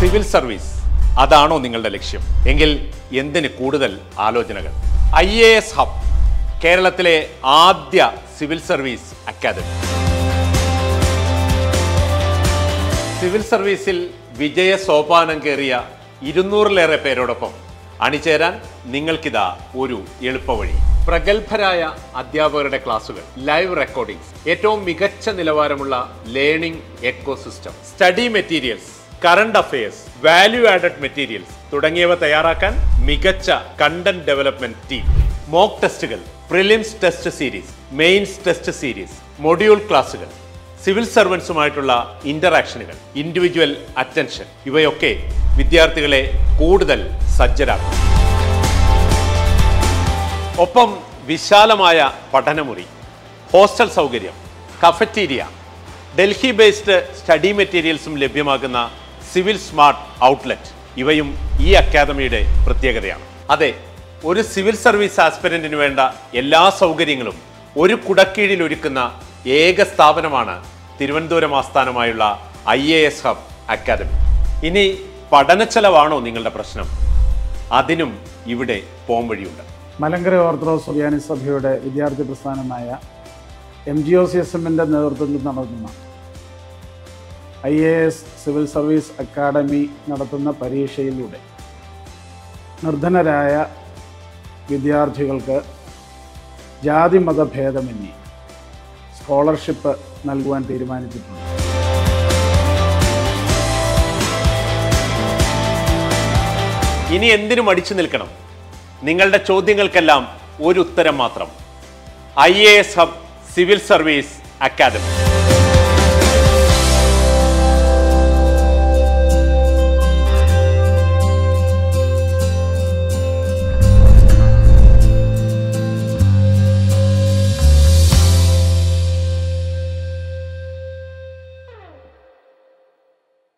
civil service അതാണോ നിങ്ങളുടെ ലക്ഷ്യം എങ്കിൽ എന്തിന് കൂടുതൽ ആലോചനകൾ ഐ എ എസ് ഹബ് കേരളത്തിലെ ആദ്യ സിവിൽ സർവീസ് അക്കാദമി സിവിൽ സർവീസിൽ വിജയ സോപാനം കയറിയ ഇരുന്നൂറിലേറെ പേരോടൊപ്പം അണിചേരാൻ നിങ്ങൾക്കിതാ ഒരു എളുപ്പവഴി പ്രഗത്ഭരായ അധ്യാപകരുടെ ക്ലാസുകൾ ലൈവ് റെക്കോർഡിംഗ്സ് ഏറ്റവും മികച്ച നിലവാരമുള്ള learning ecosystem study materials current affairs value added materials തുടങ്ങിയവ തയ്യാറാക്കാൻ മികച്ച കണ്ടന്റ് ഡെവലപ്മെന്റ് ടീം മോക്ക് ടെസ്റ്റുകൾ prelims test series mains test series module ക്ലാസുകൾ സിവിൽ സർവൻസുമായിട്ടുള്ള ഇന്ററാക്ഷനുകൾ ഇൻഡിവിജ്വൽ അറ്റൻഷൻ ഇവയൊക്കെ വിദ്യാർത്ഥികളെ കൂടുതൽ സജ്ജരാക്കും ഒപ്പം വിശാലമായ പഠനമുറി ഹോസ്റ്റൽ സൗകര്യം കഫറ്റീരിയ ഡൽഹി ബേസ്ഡ് സ്റ്റഡി മെറ്റീരിയൽസും ലഭ്യമാകുന്ന സിവിൽ സ്മാർട്ട് ഔട്ട്ലെറ്റ് ഇവയും ഈ അക്കാദമിയുടെ പ്രത്യേകതയാണ് അതെ ഒരു സിവിൽ സർവീസ് ആസ്പിരന്റിന് വേണ്ട എല്ലാ സൗകര്യങ്ങളും ഒരു കുടക്കീഴിൽ ഒരുക്കുന്ന ഏക സ്ഥാപനമാണ് തിരുവനന്തപുരം ആസ്ഥാനമായുള്ള I A S hub academy ഇനി പഠനച്ചെലവാണോ നിങ്ങളുടെ പ്രശ്നം അതിനും ഇവിടെ പോംവഴിയുണ്ട് മലങ്കര ഓർത്തഡോക്സ് സുറിയാനി സഭയുടെ വിദ്യാർത്ഥി പ്രസ്ഥാനമായ M G O C S എമ്മിൻ്റെ നേതൃത്വത്തിൽ നടത്തുന്ന I A S civil service academy നടത്തുന്ന പരീക്ഷയിലൂടെ നിർധനരായ വിദ്യാർത്ഥികൾക്ക് ജാതി മതഭേദമന്യേ സ്കോളർഷിപ്പ് നൽകുവാൻ തീരുമാനിച്ചിട്ടുണ്ട് ഇനി എന്തിനു മടിച്ചു നിൽക്കണം നിങ്ങളുടെ ചോദ്യങ്ങൾക്കെല്ലാം ഒരു ഉത്തരം മാത്രം I A S hub civil service academy